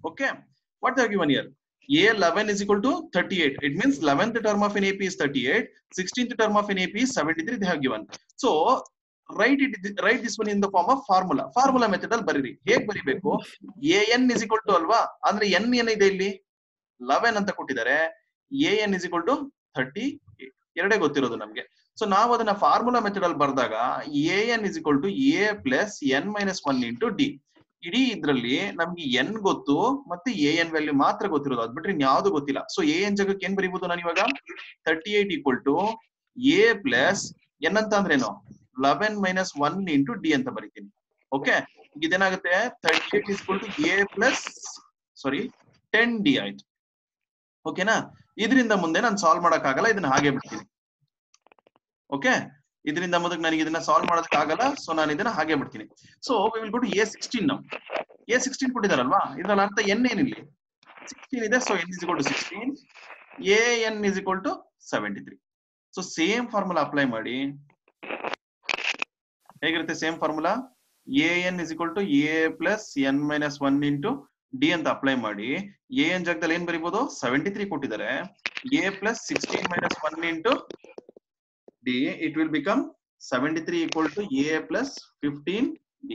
Okay. What they have given here? A11 is equal to 38. It means 11th term of an AP is 38. 16th term of an AP is 73. They have given. So write it. Write this one in the form of formula. Formula method ಅಲ್ಲಿ ಬರೀರಿ. ಹೇಗ್ ಬರಿಬೇಕು? AN is equal to ಅಲ್ವಾ? ಅಂದ್ರೆ N ಏನಿದೆ ಇಲ್ಲಿ? 11 ಅಂತ ಕೊಟ್ಟಿದ್ದಾರೆ. AN is equal to 30. ಎರಡೇ ಗೊತ್ತಿರೋದು ನಮ್ಗೆ. ಸೊ ನಾವು ಅದನ್ನ ಫಾರ್ಮುಲಾ ಮೆಥಡ್ ಅಲ್ಲಿ ಬರೆದಾಗ a n is equal to a plus n minus one into d ಇಡೀ ಇದ್ರಲ್ಲಿ ನಮ್ಗೆ ಎನ್ ಗೊತ್ತು ಮತ್ತೆ ಎ ಎನ್ ವ್ಯಾಲ್ಯೂ ಮಾತ್ರ ಗೊತ್ತಿರೋದು ಅದ್ ಬಿಟ್ರೆ ಯಾವ್ದು ಗೊತ್ತಿಲ್ಲ ಸೊ ಎ ಎನ್ ಜಾಗಕ್ಕೆ ಏನ್ ಬರೀಬಹುದು ನಾನು ಇವಾಗ thirty eight equal to a plus n ಅಂತ ಅಂದ್ರೇನು eleven minus one into d ಅಂತ ಬರೀತೀನಿ ಓಕೆ ಇದೇನಾಗುತ್ತೆ thirty eight equal to a plus sorry ten d ಆಯ್ತು ಓಕೆನಾ ಇದರಿಂದ ಮುಂದೆ ನಾನು ಸಾಲ್ವ್ ಮಾಡಕ್ ಆಗಲ್ಲ ಇದನ್ನ ಹಾಗೆ ಬಿಡ್ತೀನಿ ಓಕೆ ಇದರಿಂದ ಮುಂದಕ್ಕೆ ನನಗೆ ಇದನ್ನ ಸಾಲ್ವ್ ಮಾಡೋದಕ್ಕೆ ಆಗಲ್ಲ ಸೊ ನಾನು ಇದನ್ನ ಹಾಗೆ ಬಿಡ್ತೀನಿ so we will go to a sixteen ನಾವು ಎ ಸಿಕ್ಸ್ಟೀನ್ ಕೊಟ್ಟಿದಾರಲ್ವಾ ಇದ್ರಲ್ಲಿ ಅರ್ಥ ಎನ್ ಏನಿಲ್ಲಿ ಸಿಕ್ಸ್ಟೀನ್ ಇದೆ so n is equal to sixteen a n is equal to seventy three so same formula apply ಮಾಡಿ ಹೇಗಿರುತ್ತೆ same formula a n is equal to a plus n minus one into d ಅಂತ apply ಮಾಡಿ a n ಜಾಗದಲ್ಲಿ ಏನ್ ಬರೀಬಹುದು seventy three ಕೊಟ್ಟಿದ್ದಾರೆ a plus sixteen minus one into D, it will become 73 equal to A plus 15 D.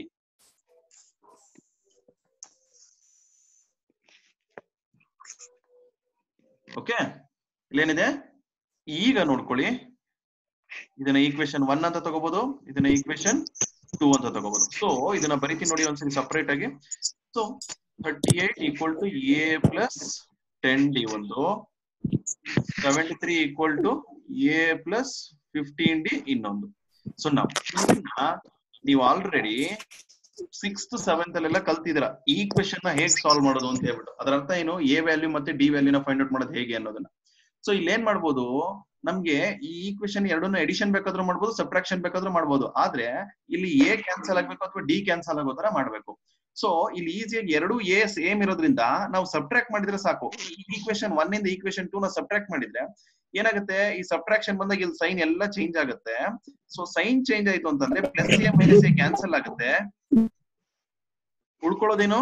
Okay ಇಲ್ಲೇನಿದೆ ಈಗ ನೋಡ್ಕೊಳ್ಳಿ ಇದನ್ನ ಈಕ್ವೇಶನ್ ಒನ್ ಅಂತ ತಗೋಬಹುದು ಇದನ್ನ ಈಕ್ವೇಶನ್ ಟೂ ಅಂತ ತಗೋಬಹುದು ಸೊ ಇದನ್ನ ಬರಿತೀನಿ ನೋಡಿ ಒಂದ್ಸರಿ ಸಪರೇಟ್ ಆಗಿ so thirty eight equal to a plus ten d ಒಂದು seventy three equal to a plus fifteen d ಇನ್ನೊಂದು ಸೊ ನಾವು ನೀವು ಆಲ್ರೆಡಿ ಸಿಕ್ಸ್ತ್ ಸೆವೆಂತ್ ಅಲ್ಲೆಲ್ಲ ಕಲ್ತಿದ್ದೀರಾ ಈ ಕ್ವೆಶನ್ ನ ಹೇಗ್ ಸಾಲ್ವ್ ಮಾಡೋದು ಅಂತ ಹೇಳ್ಬಿಟ್ಟು ಅದರ ಅರ್ಥ ಏನು ಎ ವ್ಯಾಲ್ಯೂ ಮತ್ತೆ ಡಿ ವ್ಯಾಲ್ಯೂನ ಫೈಂಡ್ ಔಟ್ ಮಾಡೋದು ಹೇಗೆ ಅನ್ನೋದನ್ನ ಸೊ ಇಲ್ಲಿ ಏನ್ ಮಾಡ್ಬೋದು ನಮ್ಗೆ ಈ ಈಕ್ವೇಶನ್ ಎರಡನ್ನೂ ಎಡಿಷನ್ ಬೇಕಾದ್ರೂ ಮಾಡ್ಬೋದು ಸಬ್ಟ್ರಾಕ್ಷನ್ ಬೇಕಾದ್ರೂ ಮಾಡ್ಬೋದು ಆದ್ರೆ ಇಲ್ಲಿ ಎ ಕ್ಯಾನ್ಸಲ್ ಆಗ್ಬೇಕು ಅಥವಾ ಡಿ ಕ್ಯಾನ್ಸಲ್ ಆಗೋ ತರ ಮಾಡ್ಬೇಕು ಸೊ ಇಲ್ಲಿ ಈಸಿಯಾಗಿ ಎರಡು ಎ ಸೇಮ್ ಇರೋದ್ರಿಂದ ನಾವು ಸಬ್ಟ್ರಾಕ್ಟ್ ಮಾಡಿದ್ರೆ ಸಾಕು ಈ ಈಕ್ವೇಶನ್ ಒನ್ ಇಂದ ಈಕ್ವೇಶನ್ ಟೂ ನ ಸಬ್ಟ್ರಾಕ್ಟ್ ಮಾಡಿದ್ರೆ ಏನಾಗುತ್ತೆ ಈ ಸಬ್ಟ್ರಾಕ್ಷನ್ ಬಂದಾಗ ಇಲ್ಲಿ ಸೈನ್ ಎಲ್ಲ ಚೇಂಜ್ ಆಗುತ್ತೆ ಸೊ ಸೈನ್ ಚೇಂಜ್ ಆಯ್ತು ಅಂತಂದ್ರೆ plus a minus a cancel ಆಗುತ್ತೆ ಉಳ್ಕೊಳ್ಳೋದೇನು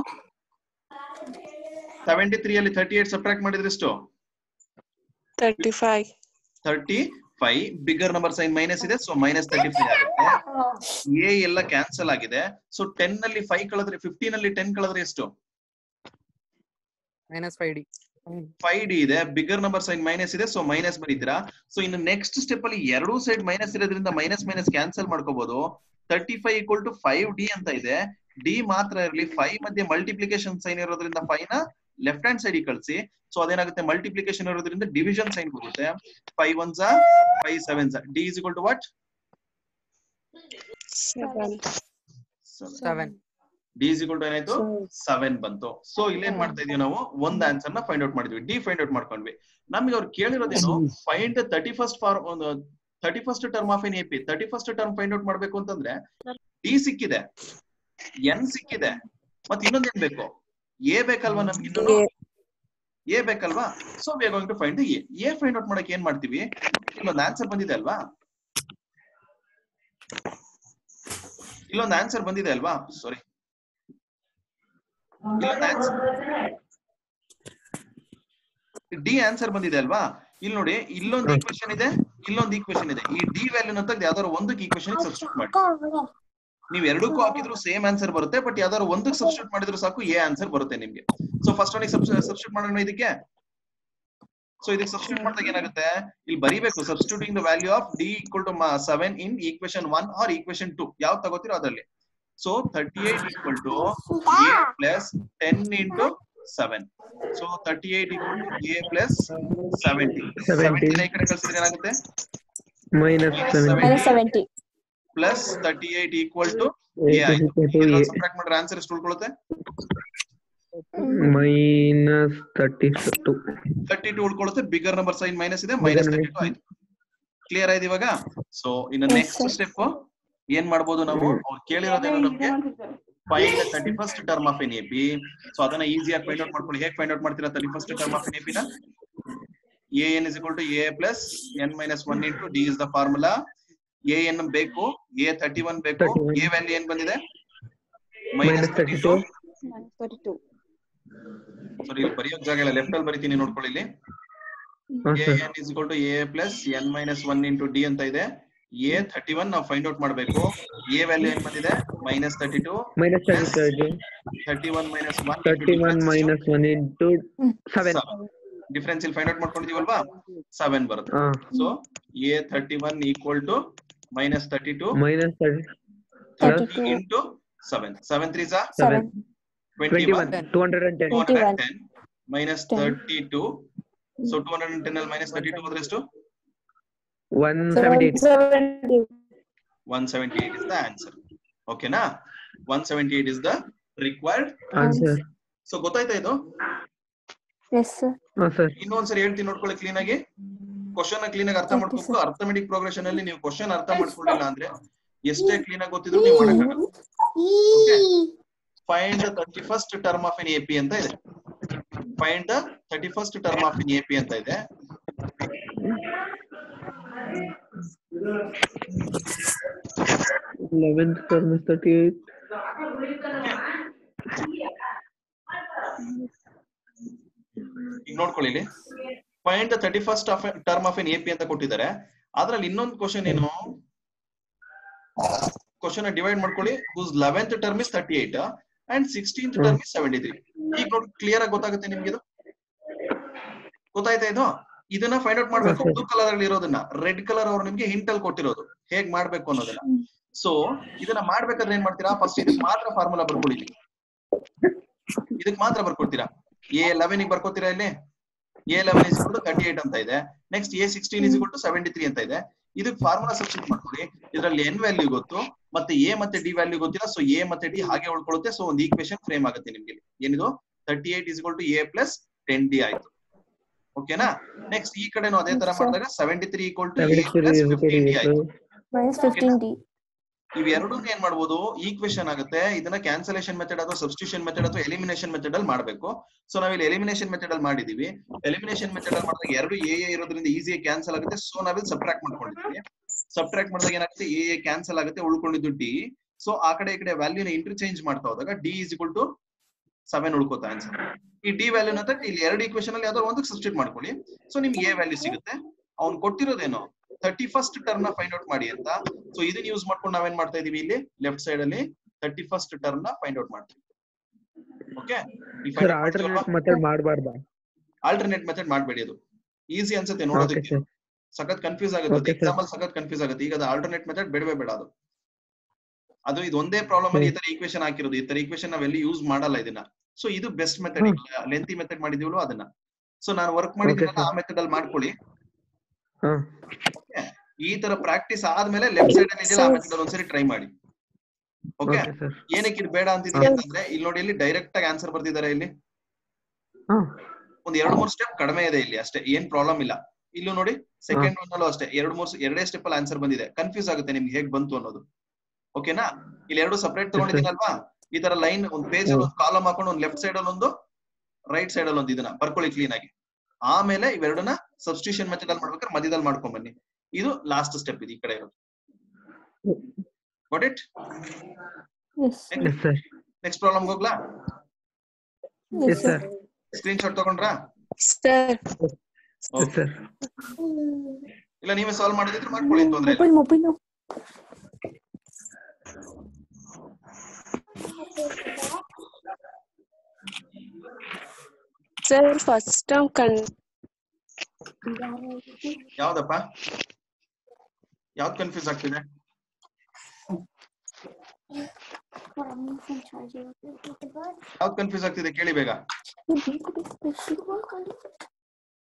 ಸೆವೆಂಟಿ ತ್ರೀ ಅಲ್ಲಿ ತರ್ಟಿ ಏಟ್ ಸಬ್ಟ್ರಾಕ್ಟ್ ಮಾಡಿದ್ರೆ ಎಷ್ಟು thirty five thirty five bigger number sign minus ಇದೆ ಸೊ ಮೈನಸ್ ತರ್ಟಿ ಫೈವ್ ಆಗುತ್ತೆ ಎ ಎಲ್ಲ ಕ್ಯಾನ್ಸಲ್ ಆಗಿದೆ ಸೊ ಟೆನ್ ಅಲ್ಲಿ ಫೈವ್ ಕಳೆದ್ರೆ ಫಿಫ್ಟೀನ್ ಅಲ್ಲಿ ಟೆನ್ ಕಳೆದ್ರೆ ಎಷ್ಟು minus five d five d ಇದೆ ಬಿಗರ್ ನಂಬರ್ ಸೈನ್ ಮೈನಸ್ ಇದೆ ಸೊ ಮೈನಸ್ ಬರೀತೀರಾ ಸೊ ಇನ್ನು ನೆಕ್ಸ್ಟ್ ಸ್ಟೆಪ್ ಅಲ್ಲಿ ಎರಡೂ ಸೈಡ್ ಮೈನಸ್ ಇರೋದ್ರಿಂದ ಮೈನಸ್ ಮೈನಸ್ ಕ್ಯಾನ್ಸಲ್ ಮಾಡ್ಕೋಬಹುದು thirty five equal to five d ಅಂತ ಇದೆ ಡಿ ಮಾತ್ರ ಇರಲಿ ಫೈವ್ ಮಧ್ಯೆ ಮಲ್ಟಿಪ್ಲಿಕೇಶನ್ ಸೈನ್ ಇರೋದ್ರಿಂದ ಫೈವ್ ನ ಲೆಫ್ಟ್ ಹ್ಯಾಂಡ್ ಸೈಡ್ ಕಳಿಸಿ ಸೊ ಅದೇನಾಗುತ್ತೆ ಮಲ್ಟಿಪ್ಲಿಕೇಶನ್ ಇರೋದ್ರಿಂದ ಡಿವಿಷನ್ ಸೈನ್ ಬರುತ್ತೆ ಫೈವ್ ಒನ್ ಝಾ ಫೈವ್ ಸೆವೆನ್ ಝಾ d is equal to what seven seven d is equal to ಏನಾಯ್ತು ಸೆವೆನ್ ಬಂತು ಸೊ ಇಲ್ಲೇನ್ ಮಾಡ್ತಾ ಇದೀವಿ ನಾವು ಒಂದ್ ಆನ್ಸರ್ ನ ಫೈಂಡ್ ಔಟ್ ಮಾಡಿದ್ವಿ ಡಿ ಫೈಂಡ್ ಔಟ್ ಮಾಡ್ಕೊಂಡ್ವಿ ನಮ್ಗೆ ಅವ್ರು ಕೇಳಿರೋದೇನು find thirty first for thirty first term of an A P thirty first term find out ಮಾಡ್ಬೇಕು ಅಂತಂದ್ರೆ ಡಿ ಸಿಕ್ಕಿದೆ ಎನ್ ಸಿಕ್ಕಿದೆ ಮತ್ತೆ ಇನ್ನೊಂದೇನ್ ಬೇಕು ಎ ಬೇಕಲ್ವಾ ನಮ್ಗೆ ಇನ್ನೊಂದು ಎ ಬೇಕಲ್ವಾ so we are going to find a a find out ಮಾಡಕ್ಕೆ ಏನ್ ಮಾಡ್ತೀವಿ ಇಲ್ಲೊಂದು ಆನ್ಸರ್ ಬಂದಿದೆ ಅಲ್ವಾ ಇಲ್ಲೊಂದು ಆನ್ಸರ್ ಬಂದಿದೆ ಅಲ್ವಾ ಸಾರಿ ಇಲ್ಲೊಂದು ಆನ್ಸರ್ ಡಿ ಆನ್ಸರ್ ಬಂದಿದೆ ಅಲ್ವಾ ಇಲ್ಲಿ ನೋಡಿ ಇಲ್ಲೊಂದು ಈಕ್ವೇಶನ್ ಇದೆ ಇಲ್ಲೊಂದು ಈಕ್ವೇಶನ್ ಇದೆ ಈ ಡಿ ವ್ಯಾಲ್ಯೂನ ತೆಗೆದು ಯಾವ್ದಾದ್ರು ಒಂದಕ್ಕೆ ಈಕ್ವೇಶನ್ ಸಬ್ಸ್ಟಿಟ್ಯೂಟ್ ಮಾಡಿ ನೀವು ಎರಡಕ್ಕೂ ಹಾಕಿದ್ರು ಸೇಮ್ ಆನ್ಸರ್ ಬರುತ್ತೆ ಬಟ್ ಯಾವ್ದಾದ್ರು ಒಂದಕ್ಕೆ ಸಬ್ಸ್ಟಿಟ್ಯೂಟ್ ಮಾಡಿದ್ರು ಸಾಕು ಎ ಆನ್ಸರ್ ಬರುತ್ತೆ ನಿಮ್ಗೆ ಸೊ ಫಸ್ಟ್ ಒನ್ ಸಬ್ಸ್ಟಿಟ್ಯೂಟ್ ಮಾಡೋಣ ಇದಕ್ಕೆ ಸೊ ಇದಕ್ಕೆ ಸಬ್ಸ್ಟಿಟ್ಯೂಟ್ ಮಾಡಿದಾಗ ಏನಾಗುತ್ತೆ ಇಲ್ಲಿ ಬರಿಬೇಕು substituting the value of d equal to seven in equation one or equation two ಯಾವ್ದು ತಗೋತೀರೋ ಅದರಲ್ಲಿ so thirty eight equal to a plus ten into seven so thirty eight equal to a plus seventy ಸೆವೆಂಟಿನ ಈ ಕಡೆ ಕಳ್ಸಿದ್ರೆ ಏನಾಗುತ್ತೆ minus Minus seventy plus thirty eight equal to a ಆಯ್ತು subtract ಮಾಡ್ರೆ ಆನ್ಸರ್ ಎಷ್ಟು ಉಳ್ಕೊಳ್ಳುತ್ತೆ minus thirty two thirty two ಉಳ್ಕೊಳ್ಳುತ್ತೆ ಬಿಗರ್ ನಂಬರ್ ಸೈನ್ ಮೈನಸ್ ಇದೆ ಮೈನಸ್ ತರ್ಟಿ ಟು ಆಯ್ತು ಕ್ಲಿಯರ್ ಆಯ್ತು ಇವಾಗ ಸೊ ಇನ್ನು Yes, ನೆಕ್ಸ್ಟ್ sir. ಸ್ಟೆಪ್ ಏನ್ ಮಾಡ್ಬೋದು ನಾವು ಅವ್ರು ಕೇಳಿರೋದೇನು ನಮ್ಗೆ find thirty first term of an A P so ಅದನ್ನ ಈಸಿಯಾಗಿ ಫೈಂಡ್ ಔಟ್ ಮಾಡ್ಕೊಳ್ಳಿ ಹೇಗೆ ಫೈಂಡ್ ಔಟ್ ಮಾಡ್ತೀರಾ thirty first term of an A P ನ a n is equal to a plus n minus one into d is the formula a n ಬೇಕು a thirty one ಬೇಕು 31. A value ಏನ್ ಬಂದಿದೆ minus thirty two thirty two sorry ಇಲ್ಲಿ ಬರೆಯೋಕ್ ಜಾಗ ಇಲ್ಲ left ಅಲ್ಲಿ ಬರಿತೀನಿ ನೋಡ್ಕೊಳ್ಳಿ ಇಲ್ಲಿ ಹಾ a sir n is equal to a plus n minus one into d ಅಂತ ಇದೆ ಎ ಥರ್ಟಿ ಒನ್ ನಾವು ಫೈಂಡ್ ಔಟ್ ಮಾಡಬೇಕು ಎ ವ್ಯಾಲ್ಯೂ ಏನ್ ಬಂದಿದೆ minus thirty two minus thirty thirty one minus one thirty one minus one into seven difference ಇಲ್ಲಿ find out ಮಾಡ್ಕೊಂಡಿದೀವಲ್ವಾ seven ಬರುತ್ತೆ ಹಾ so a thirty one equal to minus thirty two minus thirty Thirty-two. Into seven seven three Jha seven twenty twenty one one two hundred and ten two hundred and 21. Ten minus Ten. Thirty two so two hundred and ten ಅಲ್ಲಿ minus thirty two ಹೋದ್ರೆ ಎಷ್ಟು one seventy eight Seventy. 178 is the answer. ಓಕೆನಾ 178 is the required. Answer so ಗೊತ್ತಾಯ್ತಾ ಇದು Yes, sir. ಹಾ sir ಇನ್ನೊಂದ್ಸರಿ ಹೇಳ್ತೀನಿ ನೋಡ್ಕೊಳ್ಳಿ ಕ್ಲೀನ್ ಆಗಿ ಕ್ವಶನ್ ಕ್ಲೀನ್ ಆಗಿ ಅರ್ಥ Okay, ಮಾಡ್ಕೊಂಡು ಅರ್ಥಮೆಟಿಕ್ ಪ್ರೋಗ್ರೆಷನ್ ಅಲ್ಲಿ ನೀವು ಕ್ವಶನ್ ಅರ್ಥ ಮಾಡ್ಕೊಳ್ಳಿಲ್ಲ ಅಂದ್ರೆ ಎಷ್ಟೇ ಕ್ಲೀನ್ ಆಗಿ ಗೊತ್ತಿದ್ರು ನೀವು ಮಾಡಕ್ಕಾಗಲ್ಲ find the thirty first term of in A P ಅಂತ ಇದೆ find the thirty first term of in A P ಅಂತ ಇದೆ ಲೆವೆನ್ ಟರ್ಮ್ ತರ್ಟಿ ಏಟ್ ಈಗ ನೋಡ್ಕೊಳ್ಳಿ ಇಲ್ಲಿ find the thirty first of term of an A P ಅಂತ ಕೊಟ್ಟಿದ್ದಾರೆ ಅದ್ರಲ್ಲಿ ಇನ್ನೊಂದು ಕ್ವಶನ್ ಏನು ಕ್ವಶನ್ ಡಿವೈಡ್ ಮಾಡ್ಕೊಳ್ಳಿ whose eleventh term is thirty eight and sixteenth term is seventy three ಈಗ ನೋಡಿ ಕ್ಲಿಯರ್ ಆಗಿ ಗೊತ್ತಾಗುತ್ತೆ ನಿಮ್ಗೆ ಇದು ಗೊತ್ತಾಯ್ತಾ ಇದು ಇದನ್ನ ಫೈಂಡ್ ಔಟ್ ಮಾಡ್ಬೇಕು Okay. ಬ್ಲೂ ಕಲರ್ ಅಲ್ಲಿ ಇರೋದನ್ನ ರೆಡ್ ಕಲರ್ ಅವ್ರು ನಿಮ್ಗೆ ಹಿಂಟ್ ಅಲ್ಲಿ ಕೊಟ್ಟಿರೋದು ಹೇಗ್ ಮಾಡ್ಬೇಕು ಅನ್ನೋದನ್ನ ಸೊ ಇದನ್ನ ಮಾಡ್ಬೇಕಾದ್ರೆ ಏನ್ ಮಾಡ್ತೀರಾ ಫಸ್ಟ್ ಇದಕ್ಕೆ ಮಾತ್ರ ಫಾರ್ಮುಲಾ ಬರ್ಕೊಳ್ಳಿ ಇಲ್ಲಿ. ಇದಕ್ ಮಾತ್ರ ಬರ್ಕೊಡ್ತೀರಾ ಎ ಲೆವೆನ್ ಬರ್ಕೋತೀರಾ ಇಲ್ಲಿ a eleven is to thirty eight ಅಂತ ಇದೆ next a sixteen is to seventy three ಅಂತ ಇದೆ ಇದಕ್ಕೆ ಫಾರ್ಮುಲಾ ಸಬ್ಸ್ಟಿಟ್ ಮಾಡ್ಕೊಳ್ಳಿ ಇದರಲ್ಲಿ ಎನ್ ವ್ಯಾಲ್ಯೂ ಗೊತ್ತು ಮತ್ತೆ ಎ ಮತ್ತೆ ಡಿ ವ್ಯಾಲ್ಯೂ ಗೊತ್ತಿಲ್ಲ ಸೊ ಎ ಮತ್ತೆ ಡಿ ಹಾಗೆ ಉಳ್ಕೊಳ್ಳುತ್ತೆ ಸೊ ಒಂದು ಈಕ್ವೇಶನ್ ಫ್ರೇಮ್ ಆಗುತ್ತೆ ನಿಮ್ಗೆ ಇಲ್ಲಿ. ಏನಿದು thirty eight is to a plus ten d ಆಯ್ತು ಓಕೆನಾ ನೆಕ್ಸ್ಟ್ ಈ ಕಡೆನೂ ಅದೇ ತರ Yes, sir. ಮಾಡಿದಾಗ seventy three equal to a seventy three plus is fifteen d ಆಯ್ತು Minus fifteen D. ಇವೆರಡೂ ಏನ್ ಮಾಡ್ಬೋದು ಈಕ್ವೇಶನ್ ಆಗುತ್ತೆ ಇದನ್ನ ಕ್ಯಾನ್ಸಲೇಷನ್ ಮೆಥಡ್ ಅಥವಾ ಸಬ್ಸ್ಟಿಟ್ಯೂಷನ್ ಮೆಥಡ್ ಅಥವಾ ಎಲಿಮಿನೇಷನ್ ಮೆಥಡ್ ಅಲ್ಲಿ ಮಾಡಬೇಕು ಸೊ ನಾವಿಲ್ಲಿ ಎಲಿಮಿನೇಷನ್ ಮೆಥಡ್ ಅಲ್ಲಿ ಮಾಡಿದೀವಿ ಎಲಿಮಿನೇಷನ್ ಮೆಥಡ್ ಅಲ್ಲಿ ಮಾಡಿದಾಗ ಎರಡು ಎ ಎ ಇರೋದ್ರಿಂದ ಈಸಿಯಾಗಿ ಕ್ಯಾನ್ಸಲ್ ಆಗುತ್ತೆ ಸೊ ನಾವಿಲ್ಲಿ ಸಬ್ಟ್ರಾಕ್ಟ್ ಮಾಡ್ಕೊಂಡಿದ್ದೀವಿ ಸಬ್ಟ್ರಾಕ್ಟ್ ಮಾಡಿದಾಗ ಏನಾಗುತ್ತೆ ಎ ಎ ಕ್ಯಾನ್ಸಲ್ ಆಗುತ್ತೆ ಉಳ್ಕೊಂಡಿದ್ದು ಡಿ ಸೊ ಆ ಕಡೆ ಈ ಕಡೆ ವ್ಯಾಲ್ಯೂನ ಇಂಟರ್ಚೇಂಜ್ ಮಾಡ್ತಾ ಹೋದಾಗ d is equal to seven ಉಳ್ಕೋತಾ ಆನ್ಸರ್ ಈ ಡಿ ವ್ಯಾಲ್ಯೂ ಅಂತ ಇಲ್ಲಿ ಎರಡು ಈಕ್ವೇಶನ್ ಅಲ್ಲಿ ಯಾವ್ದಾದ್ರು ಒಂದು ಸಬ್ಸ್ಟಿಟ್ಯೂಟ್ ಮಾಡ್ಕೊಳ್ಳಿ ಸೊ ನಿಮ್ಗೆ ಎ ವ್ಯಾಲ್ಯೂ ಸಿಗುತ್ತೆ ಅವ್ನು ಕೊಟ್ಟಿರೋದೇನು ತರ್ಟಿ ಫಸ್ಟ್ ಟರ್ಮ್ ನ ಫೈಂಡ್ ಔಟ್ ಮಾಡಿ ಅಂತ ಸೊ ಇದನ್ನ ಯೂಸ್ ಮಾಡ್ಕೊಂಡು ನಾವೇನ್ ಮಾಡ್ತಾ ಇದೀವಿ ಇಲ್ಲಿ ಲೆಫ್ಟ್ ಸೈಡ್ ಅಲ್ಲಿ ತರ್ಟಿ ಫಸ್ಟ್ ಟರ್ಮ್ ನ ಫೈಂಡ್ ಔಟ್ ಮಾಡ್ತೀವಿ ಓಕೆ ಸರ್ ಆಲ್ಟರ್ನೇಟ್ ಮೆಥಡ್ ಮಾಡಬಾರ್ದಾ ಆಲ್ಟರ್ನೇಟ್ ಮೆಥಡ್ ಮಾಡಬೇಡಿ ಅದು ಈಸಿ ಅನ್ಸುತ್ತೆ ಓಕೆ ನೋಡೋದಕ್ಕೆ ಸರ್ ಸಖತ್ ಕನ್ಫ್ಯೂಸ್ ಆಗುತ್ತೆ Okay, sir. ಎಕ್ಸಾಂಪಲ್ ಸಖತ್ ಕನ್ಫ್ಯೂಸ್ ಆಗುತ್ತೆ ಈಗ ಅದು ಆಲ್ಟರ್ನೇಟ್ ಮೆಥಡ್ ಬೇಡವೇ ಬೇಡ ಅದು ಅದು ಇದು ಒಂದೇ ಪ್ರಾಬ್ಲಮ್ ಅಲ್ಲಿ ಈ ತರ ಈಕ್ವೇಶನ್ ಹಾಕಿರೋದು ಈ ತರ ಈಕ್ವೇಶನ್ ನಾವೆಲ್ಲಿ ಯೂಸ್ ಮಾಡಲ್ಲ ಇದನ್ನ ಸೊ ಇದು ಬೆಸ್ಟ್ ಮೆಥಡ್ ಲೆಂತಿ ಮೆಥಡ್ ಮಾಡಿದೀವಲ್ಲ ಅದನ್ನ ಸೊ ನಾನು ವರ್ಕ್ ಮಾಡಿದ್ದೀನಲ್ಲ ಆ ಮೆಥಡ್ ಅಲ್ಲಿ ಮಾಡ್ಕೊಳ್ಳಿ ಹಾ ಈ ತರ ಪ್ರಾಕ್ಟೀಸ್ ಆದ್ಮೇಲೆ ಲೆಫ್ಟ್ ಸೈಡ್ ಅಲ್ಲಿ ಇದೆಯಲ್ಲ ಆ ಮೆಥಡ್ ಅಲ್ಲಿ ಒಂದ್ಸರಿ ಟ್ರೈ ಮಾಡಿ ಓಕೆ ಓಕೆ ಸರ್ ಏನಕ್ಕೆ ಇದು ಬೇಡ ಅಂತಿದೀನಿ ಅಂತಂದ್ರೆ ಇಲ್ಲಿ ನೋಡಿ ಇಲ್ಲಿ ಡೈರೆಕ್ಟ್ ಆಗಿ ಆನ್ಸರ್ ಬರ್ತಿದ್ದಾರೆ ಇಲ್ಲಿ ಹಾ ಒಂದ್ ಎರಡು ಮೂರು ಸ್ಟೆಪ್ ಕಡಿಮೆ ಇದೆ ಇಲ್ಲಿ ಅಷ್ಟೇ ಏನ್ ಪ್ರಾಬ್ಲಮ್ ಇಲ್ಲ ಇಲ್ಲೂ ನೋಡಿ ಸೆಕೆಂಡ್ ಒನ್ ಅಲ್ಲೂ ಅಷ್ಟೇ ಎರಡು ಮೂರು ಎರಡೇ ಸ್ಟೆಪ್ ಅಲ್ಲಿ ಆನ್ಸರ್ ಬಂದಿದೆ ಕನ್ಫ್ಯೂಸ್ ಆಗುತ್ತೆ ನಿಮ್ಗೆ ಹೇಗ್ ಬಂತು ಅನ್ನೋದು ಓಕೆನಾ ಇಲ್ಲಿ ಎರಡು ಸಪರೇಟ್ ತಗೊಂಡಿದ್ದೀನಲ್ವಾ ಈ ತರ ಲೈನ್ ಒಂದ್ ಪೇಜ್ ಅಲ್ಲಿ ಒಂದು ಕಾಲಮ್ ಹಾಕೊಂಡು ಒಂದ್ ಲೆಫ್ಟ್ ಸೈಡ್ ಅಲ್ಲಿ ಒಂದು ರೈಟ್ ಸೈಡ್ ಅಲ್ಲಿ ಒಂದು ಇದನ್ನ ಬರ್ಕೊಳ್ಳಿ ಕ್ಲೀನ್ ಆಗಿ ಆಮೇಲೆ ಇವೆರಡನ್ನ ಸಬ್ಸ್ಟಿಟ್ಯೂಷನ್ ಮೆಥಡ್ ಅಲ್ಲಿ ಮಾಡ್ಬೇಕಾದ್ರೆ ಮಧ್ಯದಲ್ಲಿ ಮಾಡ್ಕೊಂಡ್ ಬನ್ನಿ ಇದು ಲಾಸ್ಟ್ ಸ್ಟೆಪ್ ಇದು ಈ ಕಡೆ ಇರೋದು got it Yes. Yes sir next problem ಹೋಗ್ಲಾ Yes, yes sir. Sir screenshot ತಗೊಂಡ್ರಾ Sir. ಎಸ್ ಸರ್ ಇಲ್ಲ ನೀವೇ ಸಾಲ್ವ್ ಮಾಡಿದ್ರೆ ಮಾಡ್ಕೊಳ್ಳಿ ಏನ್ ತೊಂದ್ರೆ ಇಲ್ಲ Mobile, mobile. no. Sir, first term con ಯಾವ್ದಪ್ಪ ಯಾವ್ದು ಕನ್ಫ್ಯೂಸ್ ಆಗ್ತಿದೆ ಯಾವ್ದು ಕನ್ಫ್ಯೂಸ್ ಆಗ್ತಿದೆ ಕೇಳಿ ಬೇಗ